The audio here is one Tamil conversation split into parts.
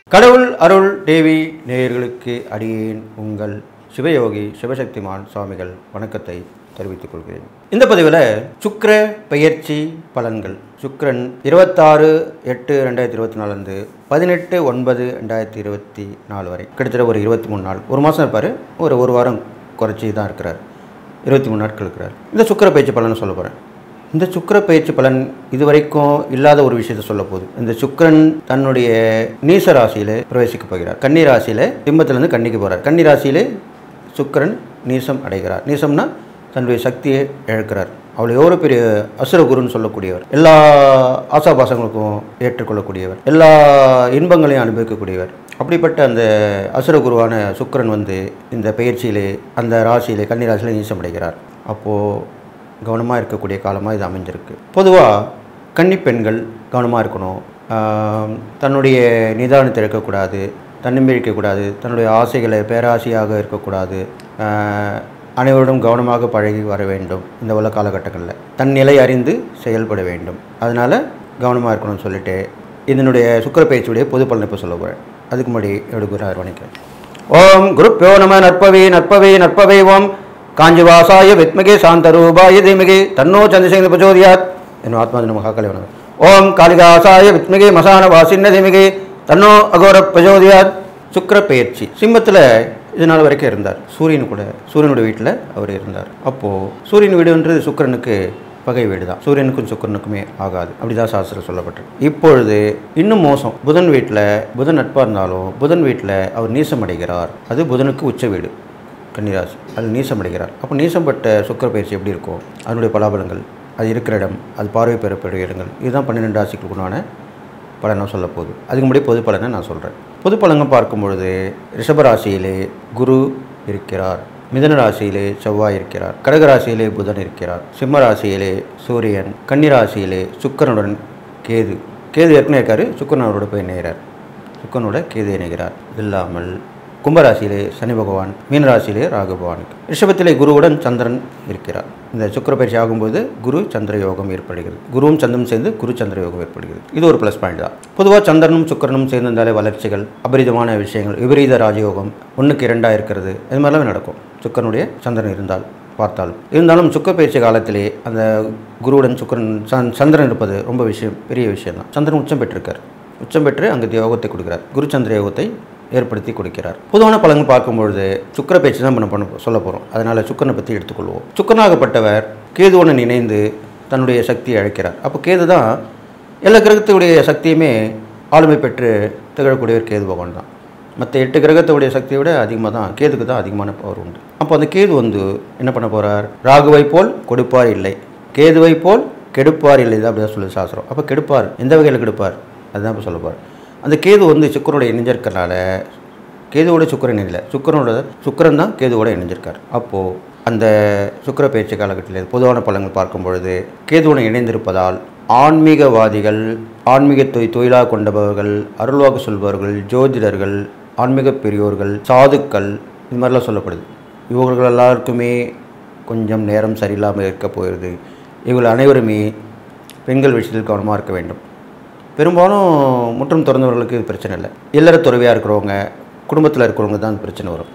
கடவுள் அருள் தேவி நேயர்களுக்கு அடியேன் உங்கள் சிவயோகி சிவசக்திமான் சுவாமிகள் வணக்கத்தை தெரிவித்துக் கொள்கிறேன் இந்த பதிவில் சுக்கிர பெயர்ச்சி பலன்கள் சுக்கிரன் இருபத்தாறு எட்டு ரெண்டாயிரத்தி இருபத்தி நாலுலேருந்து பதினெட்டு ஒன்பது ரெண்டாயிரத்தி இருபத்தி நாலு வரை கிட்டத்தட்ட ஒரு இருபத்தி மூணு நாள் ஒரு மாதம் இருப்பார் ஒரு ஒரு வாரம் குறைச்சி தான் இருக்கிறார் இருபத்தி மூணு நாட்கள் இருக்கிறார் இந்த சுக்கிர பயிற்சி பலனை சொல்ல போகிறேன் இந்த சுக்கிர பயிற்சி பலன் இதுவரைக்கும் இல்லாத ஒரு விஷயத்தை சொல்ல போகுது இந்த சுக்கிரன் தன்னுடைய நீச ராசியில பிரவேசிக்க போகிறார் கன்னி ராசியில சிம்மத்திலிருந்து கன்னிக்கு போறார் கன்னி ராசியிலே சுக்கிரன் நீசம் அடைகிறார் நீசம்னா தன்னுடைய சக்தியை இழக்கிறார் அவள் எவ்வளோ பெரிய அசுரகுருன்னு சொல்லக்கூடியவர் எல்லா ஆசாபாசங்களுக்கும் ஏற்றுக்கொள்ளக்கூடியவர் எல்லா இன்பங்களையும் அனுபவிக்கக்கூடியவர் அப்படிப்பட்ட அந்த அசுரகுருவான சுக்கிரன் வந்து இந்த பயிற்சியிலே அந்த ராசியிலே கன்னி ராசியிலே நீசம் அடைகிறார் அப்போது கவனமாக இருக்கக்கூடிய காலமாக இது அமைஞ்சிருக்கு பொதுவாக கன்னி பெண்கள் கவனமாக இருக்கணும் ஆம், தன்னுடைய நிதானத்தை இருக்கக்கூடாது தன்னம்பிக்கக்கூடாது தன்னுடைய ஆசைகளை பேராசையாக இருக்கக்கூடாது ஆ, அனைவருடன் கவனமாக பழகி வர வேண்டும் இந்த உள்ள காலகட்டங்களில் தன் நிலை அறிந்து செயல்பட வேண்டும் அதனால் கவனமாக இருக்கணும்னு சொல்லிட்டு இதனுடைய சுக்கர பயிற்சியுடைய பொது பலனை இப்போ சொல்ல போகிறேன் அதுக்கு முன்னாடி எடுக்கிறார் வணிக்கிறேன் ஓம் குருப்பியோ நம நற்பவே நற்பவே நற்பவே ஓம் காஞ்சிவாசாய வித்மகே சாந்தரூபாய தீமகே தன்னோ சந்திரசேகர பிரச்சோதியாத் என் ஆத்மாதி நம காக்கலை வணக்கம் ஓம் காளிதாசாய வித்மகே மசான வாசின்ன தீமகே தன்னோ அகோர பிரச்சோதியாத் சுக்கிர பெயர்ச்சி சிம்மத்தில் இது நாள் வரைக்கும் இருந்தார் சூரியன் கூட சூரியனுடைய வீட்டில் அவர் இருந்தார் அப்போது சூரியன் வீடுன்றது சுக்கிரனுக்கு பகை வீடு தான் சூரியனுக்கும் சுக்கிரனுக்குமே ஆகாது அப்படிதான் சாஸ்திரம் சொல்லப்பட்டிருக்கு இப்பொழுது இன்னும் மோசம் புதன் வீட்டில் புதன் நட்பாக இருந்தாலும் புதன் வீட்டில் அவர் நீசம் அடைகிறார் அது புதனுக்கு உச்ச வீடு கன்னிராசி அதில் நீசம் அடைகிறார் அப்போ நீசம்பட்ட சுக்கிர பயிற்சி எப்படி இருக்கும் அதனுடைய பலாபலங்கள் அது இருக்கிற இடம் அது பார்வை பெறக்கூடிய இடங்கள் இதுதான் பன்னிரெண்டு ராசிகளுக்குண்டான பலனை சொல்ல போகுது அதுக்கு முன்னாடி பொது பலனை நான் சொல்கிறேன் பொது பலன்கள் பார்க்கும் பொழுது ரிஷபராசியிலே குரு இருக்கிறார் மிதன ராசியிலே செவ்வாய் இருக்கிறார் கடக ராசியிலே புதன் இருக்கிறார் சிம்ம ராசியிலே சூரியன் கன்னி ராசியிலே சுக்கரனுடன் கேது கேது ஏற்கனவே இருக்காரு சுக்கரன் அவரோட போய் இணைகிறார் சுக்கரனோட கேது இணைகிறார் இது இல்லாமல் கும்பராசியிலே சனி பகவான் மீனராசியிலே ராகு பகவான் ரிஷபத்திலே குருவுடன் சந்திரன் இருக்கிறார் இந்த சுக்கிர பயிற்சி ஆகும்போது குரு சந்திர யோகம் ஏற்படுகிறது குருவும் சந்திரனும் சேர்ந்து குரு சந்திர யோகம் ஏற்படுகிறது இது ஒரு ப்ளஸ் பாயிண்ட் தான் பொதுவாக சந்திரனும் சுக்கிரனும் சேர்ந்திருந்தாலே வளர்ச்சிகள் அபரிதமான விஷயங்கள் விபரீத ராஜயோகம் ஒன்றுக்கு இரண்டாக இருக்கிறது இது மாதிரிலாம் நடக்கும் சுக்கரனுடைய சந்திரன் இருந்தால் பார்த்தால் இருந்தாலும் சுக்க பயிற்சி காலத்திலே அந்த குருவுடன் சுக்கரன் சந் சந்திரன் இருப்பது ரொம்ப விஷயம் பெரிய விஷயம் தான் சந்திரன் உச்சம் பெற்றிருக்கார் உச்சம் பெற்று அங்கு யோகத்தை கொடுக்கிறார் குரு சந்திர யோகத்தை ஏற்படுத்தி கொடுக்கிறார் பொதுவான பலன்கள் பார்க்கும்பொழுது சுக்கிர பேச்சு தான் நம்ம பண்ண சொல்ல போகிறோம் அதனால் சுக்கரனை பற்றி எடுத்துக்கொள்வோம் சுக்கரனாகப்பட்டவர் கேதுவுடன் இணைந்து தன்னுடைய சக்தியை அழைக்கிறார் அப்போ கேது தான் எல்லா கிரகத்துடைய சக்தியுமே ஆளுமை பெற்று திகழக்கூடியவர் கேது பகவான் தான் மற்ற எட்டு கிரகத்துடைய சக்தியை விட அதிகமாக தான் கேதுக்கு தான் அதிகமான பவர் உண்டு அப்போ அந்த கேது வந்து என்ன பண்ண போகிறார் ராகுவை போல் கொடுப்பார் இல்லை கேதுவை போல் கெடுப்பார் இல்லை தான் அப்படிதான் சொல்லுது சாஸ்திரம் அப்போ கெடுப்பார் எந்த வகையில் கெடுப்பார் அதுதான் இப்போ சொல்ல போகிறார் அந்த கேது வந்து சுக்கரோட இணைஞ்சிருக்கனால கேதுவோட சுக்கரன் இல்லை சுக்கரனோட சுக்கரன் தான் கேதுவோட இணைஞ்சிருக்கார் அப்போது அந்த சுக்கிர பயிற்சி காலகட்டத்தில் பொதுவான பலன்கள் பார்க்கும் பொழுது கேதுவுடன் இணைந்திருப்பதால் ஆன்மீகவாதிகள் ஆன்மீக தொய் தொழிலாக கொண்டவர்கள் அருள்வாக்கு சொல்பவர்கள் ஜோதிடர்கள் ஆன்மீக பெரியோர்கள் சாதுக்கள் இது மாதிரிலாம் சொல்லப்படுது இவர்கள் எல்லாருக்குமே கொஞ்சம் நேரம் சரியில்லாமல் இருக்க போகிறது இவர்கள் அனைவருமே பெண்கள் விஷயத்தில் கவனமாக இருக்க வேண்டும் பெரும்பாலும் முற்றும் திறந்தவர்களுக்கு இது பிரச்சனை இல்லை இல்லற துறவியாக இருக்கிறவங்க குடும்பத்தில் இருக்கிறவங்க தான் பிரச்சனை வரும்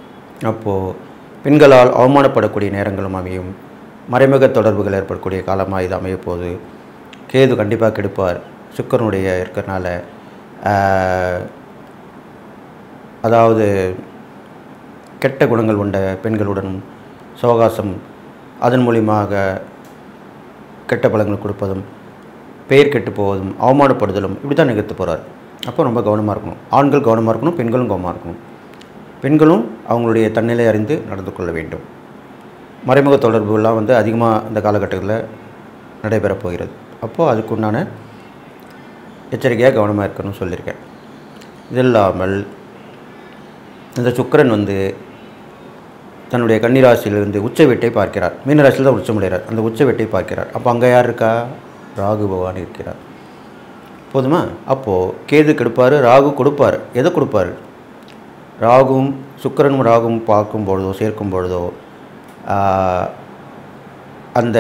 அப்போது பெண்களால் அவமானப்படக்கூடிய நேரங்களும் அமையும் மறைமுக தொடர்புகள் ஏற்படக்கூடிய காலமாக இது அமைய போகுது கேது கண்டிப்பாக கெடுப்பார் சுக்கரனுடைய இருக்கிறனால ஆஹ், அதாவது கெட்ட குணங்கள் கொண்ட பெண்களுடன் சவகாசம் அதன் மூலியமாக கெட்ட பலன்கள் கொடுப்பதும் பெயர் கெட்டு போவதும் அவமானப்படுதலும் இப்படி தான் நிகழ்த்து போகிறார் அப்போ ரொம்ப கவனமாக இருக்கணும் ஆண்கள் கவனமாக இருக்கணும் பெண்களும் கவனமாக இருக்கணும் பெண்களும் அவங்களுடைய தன்னிலை அறிந்து நடந்து கொள்ள வேண்டும் மறைமுக தொடர்புலாம் வந்து அதிகமாக இந்த காலகட்டத்தில் நடைபெறப் போகிறது அப்போது அதுக்குண்டான எச்சரிக்கையாக கவனமாக இருக்கணும்னு சொல்லியிருக்கேன் இது இல்லாமல் இந்த சுக்கிரன் வந்து தன்னுடைய கன்னிராசியிலிருந்து உச்ச வீட்டை பார்க்கிறார் மீனராசியில் தான் உச்சமடைகிறார் அந்த உச்ச வீட்டை பார்க்கிறார் அப்போ அங்கே யார் இருக்கா ராகு பகவான் இருக்கிறார் போதுமா அப்போது கேது கெடுப்பார் ராகு கொடுப்பார் எதை கொடுப்பார் ராகும் சுக்கிரனும் ராகும் பார்க்கும் பொழுதோ சேர்க்கும் பொழுதோ ஆஹ், அந்த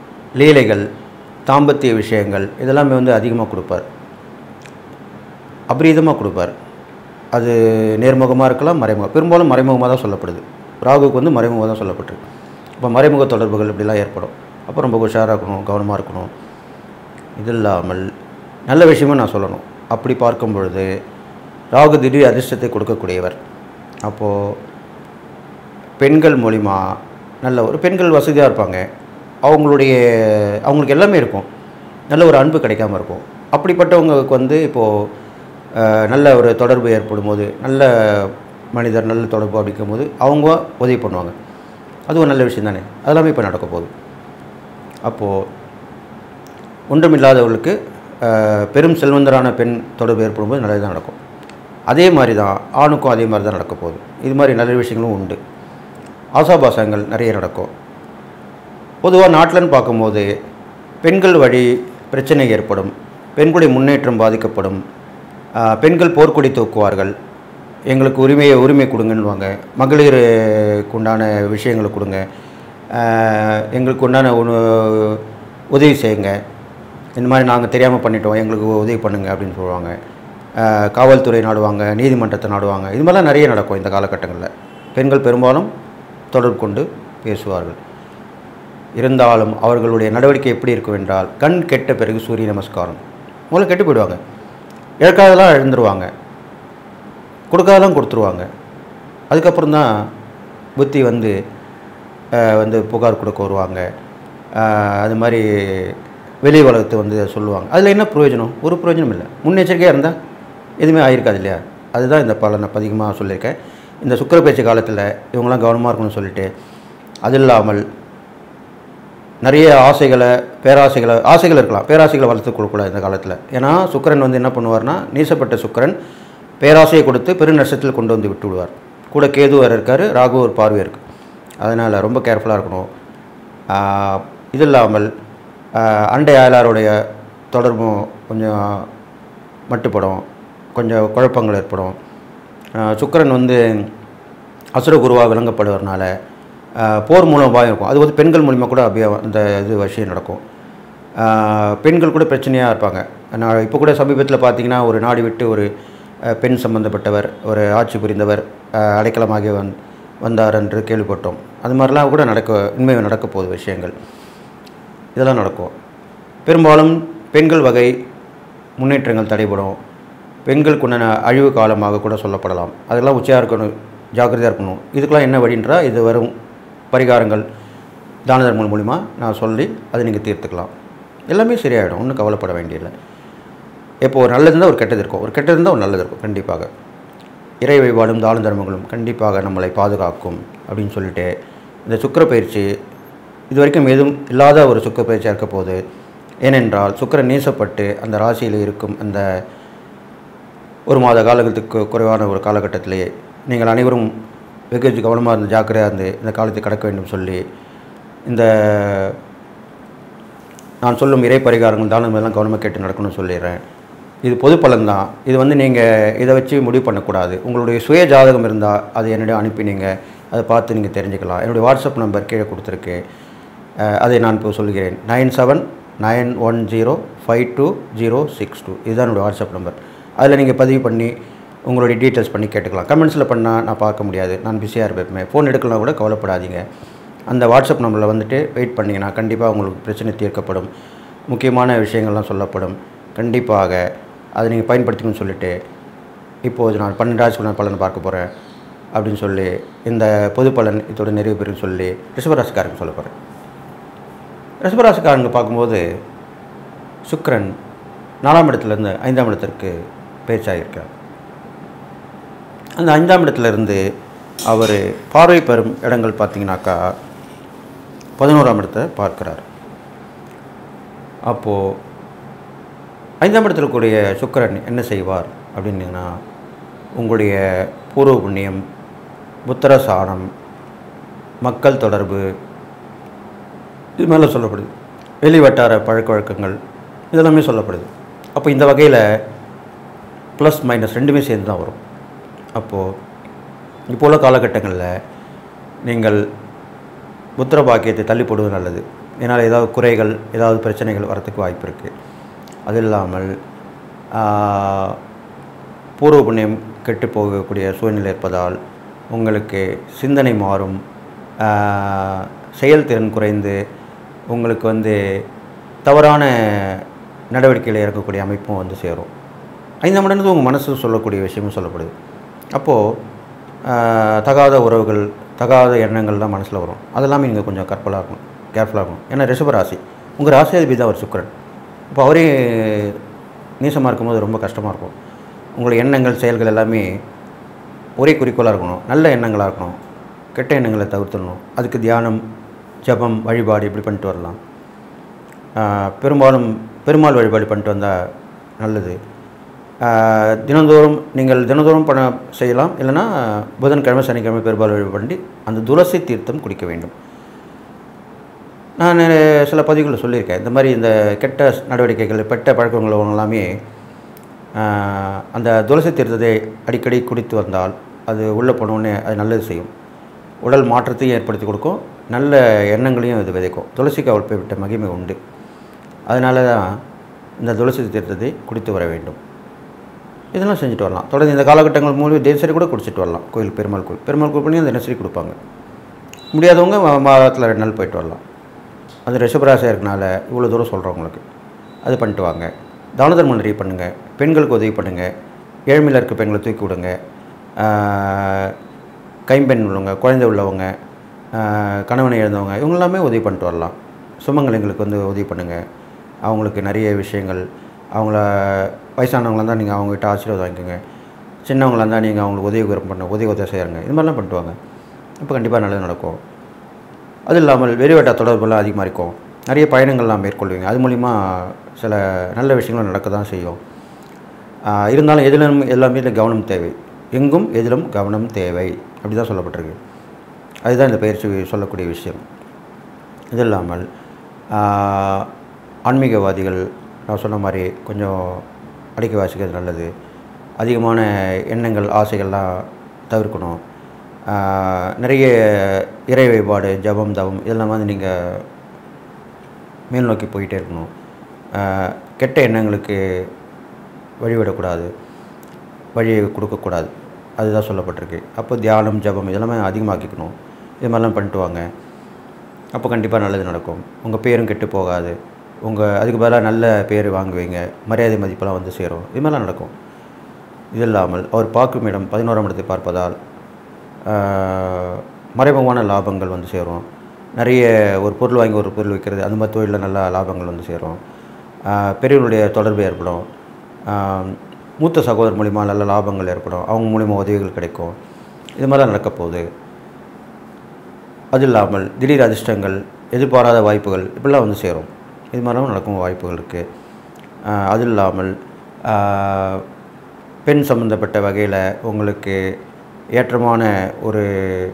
லீலைகள் தாம்பத்திய விஷயங்கள் இதெல்லாமே வந்து அதிகமாக கொடுப்பார் அபரீதமாக கொடுப்பார் அது நேர்முகமாக இருக்கலாம் மறைமுகம் பெரும்பாலும் மறைமுகமாக தான் சொல்லப்படுது ராகுவுக்கு வந்து மறைமுகமாக தான் சொல்லப்பட்டிருக்கு இப்போ மறைமுக தொடர்புகள் இப்படிலாம் ஏற்படும் அப்போ ரொம்ப உஷாராக இருக்கணும் கவனமாக இருக்கணும் இது இல்லாமல் நல்ல விஷயமும் நான் சொல்லணும் அப்படி பார்க்கும் பொழுது ராகு திடீர் அதிர்ஷ்டத்தை கொடுக்கக்கூடியவர் அப்போது பெண்கள் மூலிமா நல்ல ஒரு பெண்கள் வசதியாக இருப்பாங்க அவங்களுடைய அவங்களுக்கு எல்லாமே இருக்கும் நல்ல ஒரு அன்பு கிடைக்காம இருக்கும் அப்படிப்பட்டவங்களுக்கு வந்து இப்போது அஹ், நல்ல ஒரு தொடர்பு ஏற்படும் போது நல்ல மனிதர் நல்ல தொடர்பு அப்படிக்கும் போது அவங்க உதவி பண்ணுவாங்க அது ஒரு நல்ல விஷயம் தானே அதெல்லாமே இப்போ நடக்க போகுது அப்போது ஒன்றுமில்லாதவர்களுக்கு அஹ், பெரும் செல்வந்தரான பெண் தொடர்பு ஏற்படும்போது நல்லது தான் நடக்கும் அதே மாதிரி தான் ஆணுக்கும் அதே மாதிரி தான் நடக்க போகுது இது மாதிரி நல்ல விஷயங்களும் உண்டு ஆசாபாசங்கள் நிறைய நடக்கும் பொதுவாக நாட்டிலன்னு பார்க்கும்போது பெண்கள் வழி பிரச்சனை ஏற்படும் பெண்களுடைய முன்னேற்றம் பாதிக்கப்படும் ஆஹ், பெண்கள் போர்க்கொடி தூக்குவார்கள் எங்களுக்கு உரிமையை உரிமை கொடுங்கன்னுவாங்க மகளிருக்கு உண்டான விஷயங்களை கொடுங்க ஆஹ், எங்களுக்கு உண்டான உண உதவி செய்யுங்க இந்த மாதிரி நாங்கள் தெரியாமல் பண்ணிட்டோம் எங்களுக்கு உதவி பண்ணுங்க அப்படின்னு சொல்லுவாங்க ஆஹ், காவல்துறை நாடுவாங்க நீதிமன்றத்தை நாடுவாங்க இது மாதிரிலாம் நிறைய நடக்கும் இந்த காலகட்டங்களில் பெண்கள் பெரும்பாலும் தொடர்பு கொண்டு பேசுவார்கள் இருந்தாலும் அவர்களுடைய நடவடிக்கை எப்படி இருக்கும் என்றால் கண் கெட்ட பிறகு சூரிய நமஸ்காரம் முதல்ல கெட்டு போயிடுவாங்க இழக்காதெல்லாம் எழுந்துருவாங்க கொடுக்காதெல்லாம் கொடுத்துருவாங்க அதுக்கப்புறம் தான் புத்தி வந்து அஹ், வந்து புகார் கொடுக்க வருவாங்க அஹ், அது மாதிரி வெளி உலகத்தை வந்து சொல்லுவாங்க அதில் என்ன பிரயோஜனம் ஒரு பிரயோஜனம் இல்லை முன்னெச்சரிக்கையாக இருந்தால் எதுவுமே ஆயிருக்காது இல்லையா அதுதான் இந்த பல நான் அதிகமாக சொல்லியிருக்கேன் இந்த சுக்கிர பேச்சு காலத்தில் இவங்களாம் கவனமாக இருக்கணும்னு சொல்லிட்டு அது இல்லாமல் நிறைய ஆசைகளை பேராசைகளை ஆசைகள் இருக்கலாம் பேராசைகளை வளர்த்து கொடுக்கக்கூடாது இந்த காலத்தில் ஏன்னா சுக்கிரன் வந்து என்ன பண்ணுவார்னா நீசப்பட்ட சுக்கிரன் பேராசையை கொடுத்து பெரு நஷ்டத்தில் கொண்டு வந்து விட்டு விடுவார் கூட கேது வேறு இருக்கார் ராகு ஒரு பார்வை இருக்குது அதனால் ரொம்ப கேர்ஃபுல்லாக இருக்கணும் ஆஹ் இது இல்லாமல் ஆஹ் அண்டை அயலாருடைய தொடர்பும் கொஞ்சம் மட்டுப்படும் கொஞ்சம் குழப்பங்கள் ஏற்படும் ஆஹ் சுக்கிரன் வந்து அசுர குருவாக விளங்கப்படுவதனால ஆஹ் போர் மூலமாக இருக்கும் அது வந்து பெண்கள் மூலிமா கூட அப்படியே அந்த இது விஷயம் நடக்கும் ஆஹ் பெண்கள் கூட பிரச்சனையாக இருப்பாங்க நான் இப்போ கூட சமீபத்தில் பார்த்தீங்கன்னா ஒரு நாடு விட்டு ஒரு ஆஹ் பெண் சம்பந்தப்பட்டவர் ஒரு ஆட்சி புரிந்தவர் ஆஹ் அடைக்கலமாகி வந் வந்தார் என்று கேள்விப்பட்டோம் அது மாதிரிலாம் கூட நடக்க உண்மையாக நடக்க போகுது விஷயங்கள் இதெல்லாம் நடக்கும் பெரும்பாலும் பெண்கள் வகை முன்னேற்றங்கள் தடைபடும் பெண்களுக்கு உண்டான அழிவு காலமாக கூட சொல்லப்படலாம் அதெல்லாம் உச்சியாக இருக்கணும் ஜாக்கிரதையாக இருக்கணும் இதுக்கெல்லாம் என்ன வழின்றா இது வரும் பரிகாரங்கள் தான தர்மங்கள் மூலிமா நான் சொல்லி அதை நீங்கள் தீர்த்துக்கலாம் எல்லாமே சரியாயிடும் ஒன்றும் கவலைப்பட வேண்டியதில்லை இப்போ ஒரு நல்லது இருந்தால் ஒரு கெட்டது இருக்கும் ஒரு கெட்டது இருந்தால் ஒரு நல்லது இருக்கும் கண்டிப்பாக இறை வழிபாடும் தான தர்மங்களும் கண்டிப்பாக நம்மளை பாதுகாக்கும் அப்படின்னு சொல்லிட்டு இந்த சுக்கிர பயிற்சி இது வரைக்கும் எதுவும் இல்லாத ஒரு சுக்கிர பயிற்சியாக இருக்க போகுது ஏனென்றால் சுக்கிரன் நீசப்பட்டு அந்த ராசியில் இருக்கும் அந்த ஒரு மாத காலத்துக்கு குறைவான ஒரு காலகட்டத்திலேயே நீங்கள் அனைவரும் வெகு கவனமாக இருந்து ஜாக்கிரதையாக இருந்து இந்த காலத்தை கடக்க வேண்டும் சொல்லி இந்த நான் சொல்லும் இறை பரிகாரங்கள் தானம் எல்லாம் கவனமாக கேட்டு நடக்கணும்னு சொல்லிடுறேன் இது பொது பலன்தான் இது வந்து நீங்கள் இதை வச்சு முடிவு பண்ணக்கூடாது உங்களுடைய சுய ஜாதகம் இருந்தால் அதை என்னிடம் அனுப்பினீங்க அதை பார்த்து நீங்கள் தெரிஞ்சுக்கலாம் என்னுடைய வாட்ஸ்அப் நம்பர் கீழே கொடுத்துருக்கு அஹ், அதை நான் இப்போ சொல்கிறேன் nine seven nine one zero five two zero six two இதுதான் என்னுடைய வாட்ஸ்அப் நம்பர் அதில் நீங்கள் பதிவு பண்ணி உங்களுடைய டீட்டெயில்ஸ் பண்ணி கேட்டுக்கலாம் கமெண்ட்ஸில் பண்ணால் நான் பார்க்க முடியாது நான் பிஸியாக இருப்பேன் ஃபோன் எடுக்கலாம் கூட கவலைப்படாதீங்க அந்த வாட்ஸ்அப் நம்பரில் வந்துட்டு வெயிட் பண்ணிங்கன்னா கண்டிப்பாக உங்களுக்கு பிரச்சனை தீர்க்கப்படும் முக்கியமான விஷயங்கள்லாம் சொல்லப்படும் கண்டிப்பாக அதை நீங்கள் பயன்படுத்திக்கணும்னு சொல்லிட்டு இப்போது நான் பன்னெண்டு ராசி நான் பலன் பார்க்க போகிறேன் அப்படின்னு சொல்லி இந்த பொது பலன் இதோட நிறைவு பெறும் சொல்லி ரிஷபராசிக்காரங்க சொல்ல போகிறேன் ரிஷபராசிக்காரங்க பார்க்கும்போது சுக்கிரன் நாலாம் இடத்துலேருந்து ஐந்தாம் இடத்திற்கு பேச்சாகியிருக்கார் அந்த ஐந்தாம் இடத்துலேருந்து அவர் பார்வை பெறும் இடங்கள் பார்த்தீங்கன்னாக்கா பதினோராம் இடத்தை பார்க்கிறார் அப்போது ஐந்தாம் இடத்துல கூடிய சுக்கிரன் என்ன செய்வார் அப்படின்னீங்கன்னா உங்களுடைய பூர்வ புண்ணியம் புத்திர சாணம் மக்கள் தொடர்பு இது மேலே சொல்லப்படுது வெளி வட்டார பழக்க வழக்கங்கள் இதெல்லாமே சொல்லப்படுது அப்போ இந்த வகையில் ப்ளஸ் மைனஸ் ரெண்டுமே சேர்ந்து தான் வரும் அப்போது இப்போ உள்ள காலகட்டங்களில் நீங்கள் புத்திர பாக்கியத்தை தள்ளி போடுவது நல்லது ஏன்னால் ஏதாவது குறைகள் ஏதாவது பிரச்சனைகள் வரத்துக்கு வாய்ப்பு இருக்குது அது இல்லாமல் ஆஹ், பூர்வ புண்ணியம் கெட்டு போகக்கூடிய சூழ்நிலை இருப்பதால் உங்களுக்கு சிந்தனை மாறும் ஆஹ், செயல்திறன் குறைந்து உங்களுக்கு வந்து தவறான நடவடிக்கையில் இறக்கக்கூடிய அமைப்பும் வந்து சேரும் ஐந்தாம் இடம்னு உங்கள் மனசு சொல்லக்கூடிய விஷயமும் சொல்லப்படுது அப்போது தகாத உறவுகள் தகாத எண்ணங்கள்லாம் மனசில் வரும் அதெல்லாமே நீங்கள் கொஞ்சம் கற்பலாக இருக்கணும் கேர்ஃபுல்லாக இருக்கணும் ஏன்னா ரிஷப ராசி உங்கள் ராசியாதிபதி தான் ஒரு சுக்கிரன் இப்போ அவரே நீசமாக இருக்கும்போது ரொம்ப கஷ்டமாக இருக்கும் உங்களுடைய எண்ணங்கள் செயல்கள் எல்லாமே ஒரே குறிக்கோளாக இருக்கணும் நல்ல எண்ணங்களாக இருக்கணும் கெட்ட எண்ணங்களை தவிர்த்துடணும் அதுக்கு தியானம் ஜபம் வழிபாடு இப்படி பண்ணிட்டு வரலாம் ஆஹ் பெரும்பாலும் பெருமாள் வழிபாடு பண்ணிட்டு வந்தால் நல்லது ஆஹ் தினந்தோறும் நீங்கள் தினந்தோறும் பண்ண செய்யலாம் இல்லைன்னா புதன்கிழமை சனிக்கிழமை பெருமாள் வழிபாடு பண்ணி அந்த துளசி தீர்த்தம் குடிக்க வேண்டும் நான் சில பதிவுகளில் சொல்லியிருக்கேன் இந்த மாதிரி இந்த கெட்ட நடவடிக்கைகள் கெட்ட பழக்கங்கள் எல்லாமே ஆஹ் அந்த துளசி தீர்த்தத்தை அடிக்கடி குடித்து வந்தால் அது உள்ளே போனோடனே அது நல்லது செய்யும் உடல் மாற்றத்தையும் ஏற்படுத்தி கொடுக்கும் நல்ல எண்ணங்களையும் இது விதைக்கும் துளசிக்கு அவள் விட்ட மகிமை உண்டு அதனால தான் இந்த துளசி தீர்த்தத்தை குடித்து வர வேண்டும் இதெல்லாம் செஞ்சுட்டு வரலாம் தொடர்ந்து இந்த காலகட்டங்கள் மூலம் தினசரி கூட குடிச்சிட்டு வரலாம் கோயில் பெருமாள் கோயில் பெருமாள் கோயில் பண்ணி அந்த தினசரி கொடுப்பாங்க முடியாதவங்க மா- மாதத்தில் ரெண்டு நாள் போயிட்டு வரலாம் அது ரிஷபராசியாக இருக்கனால இவ்வளோ தூரம் சொல்கிறேன் உங்களுக்கு அது பண்ணிட்டு வாங்க தான தர்மம் நிறைய பண்ணுங்கள் பெண்களுக்கு உதவி பண்ணுங்கள் ஏழ்மையில் இருக்க பெண்களை தூக்கி விடுங்க ஆஹ் கைம்பெண் உள்ளவங்க குழந்தை உள்ளவங்க ஆஹ் கணவனை இழந்தவங்க இவங்க எல்லாமே உதவி பண்ணிட்டு வரலாம் சுமங்கலிங்களுக்கு வந்து உதவி பண்ணுங்கள் அவங்களுக்கு நிறைய விஷயங்கள் அவங்கள வயசானவங்களாக இருந்தால் நீங்கள் அவங்ககிட்ட ஆசீர்வாதம் வாங்கிக்கோங்க சின்னவங்களாக இருந்தால் நீங்கள் அவங்களுக்கு உதவி பண்ண உதவி உதவி செய்யுங்க இது மாதிரிலாம் பண்ணிட்டு வாங்க இப்போ கண்டிப்பாக நல்லது நடக்கும் அது இல்லாமல் வெளிவட்ட தொடர்புலாம் அதிகமாக இருக்கும் நிறைய பயணங்கள்லாம் மேற்கொள்வீங்க அது மூலிமா சில நல்ல விஷயங்களும் நடக்க தான் செய்யும் ஆஹ் இருந்தாலும் எதிலும் எல்லாமே இதில் கவனம் தேவை எங்கும் எதிலும் கவனம் தேவை அப்படி தான் சொல்லப்பட்டிருக்கு அதுதான் இந்த பயிற்சி சொல்லக்கூடிய விஷயம் இது இல்லாமல் ஆஹ் ஆன்மீகவாதிகள் நான் சொன்ன மாதிரி கொஞ்சம் அடிக்க வாசிக்கிறது நல்லது அதிகமான எண்ணங்கள் ஆசைகள்லாம் தவிர்க்கணும் ஆஹ் நிறைய இறை வழிபாடு ஜபம் தவம் இதெல்லாம் வந்து நீங்கள் மேல் நோக்கி போயிட்டே இருக்கணும் ஆஹ் கெட்ட எண்ணங்களுக்கு வழிவிடக்கூடாது வழியை கொடுக்கக்கூடாது அதுதான் சொல்லப்பட்டிருக்கு அப்போ தியானம் ஜபம் இதெல்லாமே அதிகமாக்கிக்கணும் இது மாதிரிலாம் பண்ணிட்டு வாங்க அப்போ கண்டிப்பாக நல்லது நடக்கும் உங்கள் பேரும் கெட்டு போகாது உங்கள் அதுக்கு பதிலாக நல்ல பேர் வாங்குவீங்க மரியாதை மதிப்பெல்லாம் வந்து சேரும் இது மாதிரிலாம் நடக்கும் இது இல்லாமல் அவர் பார்க்கும் இடம் பதினோராம் இடத்தை பார்ப்பதால் ஆஹ், மறைமுகமான லாபங்கள் வந்து சேரும் நிறைய ஒரு பொருள் வாங்கி ஒரு பொருள் விற்கிறது அந்த மாதிரி தொழிலில் நல்ல லாபங்கள் வந்து சேரும் ஆஹ், பெரியவர்களுடைய தொடர்பு ஏற்படும் ஆஹ், மூத்த சகோதரர் மூலிமா நல்ல லாபங்கள் ஏற்படும் அவங்க மூலிமா உதவிகள் கிடைக்கும் இது மாதிரிலாம் நடக்க போகுது அது இல்லாமல் திடீர் அதிர்ஷ்டங்கள் எதிர்பாராத வாய்ப்புகள் இப்படிலாம் வந்து சேரும் இது மாதிரிலாம் நடக்கும் வாய்ப்புகள் இருக்குது அது இல்லாமல் ஆஹ், பெண் சம்மந்தப்பட்ட வகையில் உங்களுக்கு ஏற்றமான ஒரு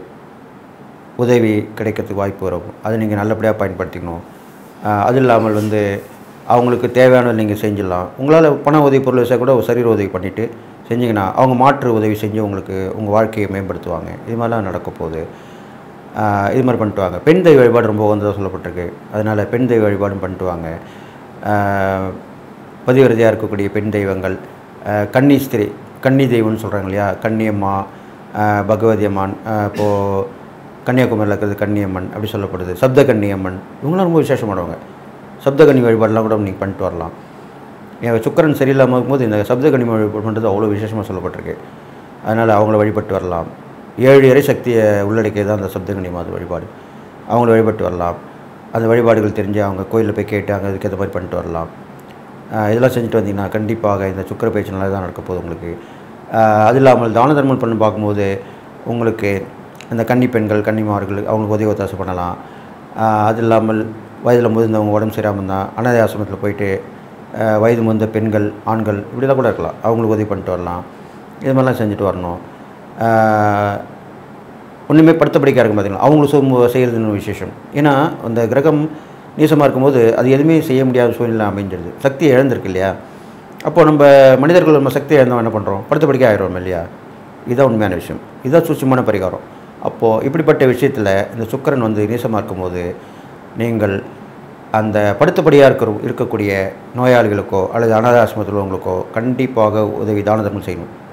உதவி கிடைக்கிறதுக்கு வாய்ப்பு வரும் அதை நீங்கள் நல்லபடியாக பயன்படுத்திக்கணும் ஆஹ், அது இல்லாமல் வந்து அவங்களுக்கு தேவையானது நீங்கள் செஞ்சிடலாம் உங்களால் பண உதவி பொருள் வச்சா கூட ஒரு சரீர உதவி பண்ணிவிட்டு செஞ்சீங்கன்னா அவங்க மாற்று உதவி செஞ்சு உங்களுக்கு உங்கள் வாழ்க்கையை மேம்படுத்துவாங்க இது மாதிரிலாம் நடக்க போகுது ஆஹ் இது மாதிரி பண்ணிட்டு வாங்க பெண் தெய்வ வழிபாடு ரொம்ப வந்து சொல்லப்பட்டிருக்கு அதனால் பெண் தெய்வ வழிபாடும் பண்ணிட்டு வாங்க ஆஹ் பதிவிரதியாக இருக்கக்கூடிய பெண் தெய்வங்கள் ஆஹ் கன்னி ஸ்திரீ கன்னி தெய்வம்னு சொல்கிறாங்க இல்லையா கன்னியம்மா ஆஹ் பகவதி அம்மான் ஆஹ் இப்போது கன்னியாகுமரியில் இருக்கிறது கன்னியம்மன் அப்படி சொல்லப்படுது சப்த கன்னியம்மன் இவங்களாம் ரொம்ப விசேஷமானவங்க சப்தகன்னி வழிபாடெல்லாம் கூட நீங்கள் பண்ணிட்டு வரலாம் என் சுக்கரன் சரியில்லாமல் இருக்கும்போது இந்த சப்தகன்னி வழிபாடு பண்ணுறது அவ்வளோ விசேஷமாக சொல்லப்பட்டிருக்கு அதனால் அவங்கள வழிபட்டு வரலாம் ஏழு இறை சக்தியை உள்ளடக்கியது தான் அந்த சப்தகன்னி மாத வழிபாடு அவங்கள வழிபட்டு வரலாம் அந்த வழிபாடுகள் தெரிஞ்சு அவங்க கோயிலில் போய் கேட்டு அங்கே அதுக்கேற்ற மாதிரி பண்ணிட்டு வரலாம் ஆஹ் இதெல்லாம் செஞ்சுட்டு வந்தீங்கன்னா கண்டிப்பாக இந்த சுக்கர பயிற்சி நல்லா தான் நடக்க போகுது உங்களுக்கு ஆஹ் அது இல்லாமல் தான தர்மம் பண்ணி பார்க்கும்போது உங்களுக்கு இந்த கன்னி பெண்கள் கன்னிமார்கள் அவங்களுக்கு உதவி ஒத்தாசை பண்ணலாம் ஆஹ் அது இல்லாமல் வயதில் முதிர்ந்தவங்க உடம்பு சரியாமல் இருந்தால் அனாதை ஆசிரமத்தில் போயிட்டு ஆஹ் வயது முதிர்ந்த பெண்கள் ஆண்கள் இப்படிலாம் கூட இருக்கலாம் அவங்களுக்கு உதவி பண்ணிட்டு வரலாம் இது மாதிரிலாம் செஞ்சுட்டு வரணும் ஆஹ் ஒன்றுமே படுத்த படிக்க இருக்கும் பார்த்தீங்களா அவங்களும் சும செய்கிறதுன்னு விசேஷம் ஏன்னா அந்த கிரகம் நீசமாக இருக்கும்போது அது எதுவுமே செய்ய முடியாத சூழ்நிலை அமைஞ்சிருது சக்தி இழந்திருக்கு இல்லையா அப்போ நம்ம மனிதர்கள் நம்ம சக்தி இழந்தவங்க என்ன பண்ணுறோம் படுத்த படிக்க ஆயிடுறோம் இல்லையா இதுதான் உண்மையான விஷயம் இதுதான் சூட்சமான பரிகாரம் அப்போது இப்படிப்பட்ட விஷயத்தில் இந்த சுக்கிரன் வந்து நீசமாக இருக்கும்போது நீங்கள் அந்த படுத்தபடியாக இருக்கிற இருக்கக்கூடிய நோயாளிகளுக்கோ அல்லது அனாத ஆசிரமத்தில் உள்ளவங்களுக்கோ கண்டிப்பாக உதவி தான தர்மம் செய்யணும்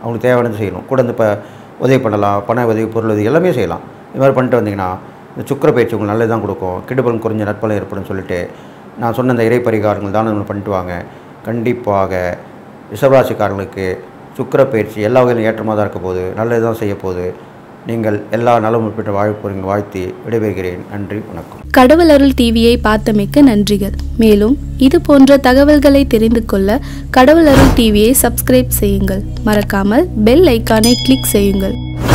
அவங்களுக்கு தேவையானது செய்யணும் கூட இந்த இப்போ உதவி பண்ணலாம் பண உதவி பொருள் உதவி எல்லாமே செய்யலாம் இது மாதிரி பண்ணிட்டு வந்தீங்கன்னா இந்த சுக்கர பயிற்சி உங்களுக்கு நல்லது தான் கொடுக்கும் கெடுபலன் குறைஞ்ச நட்பலம் ஏற்படும் சொல்லிட்டு நான் சொன்ன இந்த இறை பரிகாரங்கள் தான் நம்ம பண்ணிட்டு வாங்க கண்டிப்பாக ரிஷபராசிக்காரர்களுக்கு சுக்கர பயிற்சி எல்லா வகையிலும் ஏற்றமாக தான் இருக்க போகுது நல்லது தான் செய்ய போகுது நீங்கள் எல்லா நலமும் பெற்று வாழ போறீங்க வாழ்த்தி விடைபெறுகிறேன் நன்றி வணக்கம் கடவுள் அருள் டிவியை பார்த்தமைக்க நன்றிகள் மேலும் இது போன்ற தகவல்களை தெரிந்து கொள்ள கடவுள் அருள் டிவியை சப்ஸ்கிரைப் செய்யுங்கள் மறக்காமல் பெல் ஐக்கானை கிளிக் செய்யுங்கள்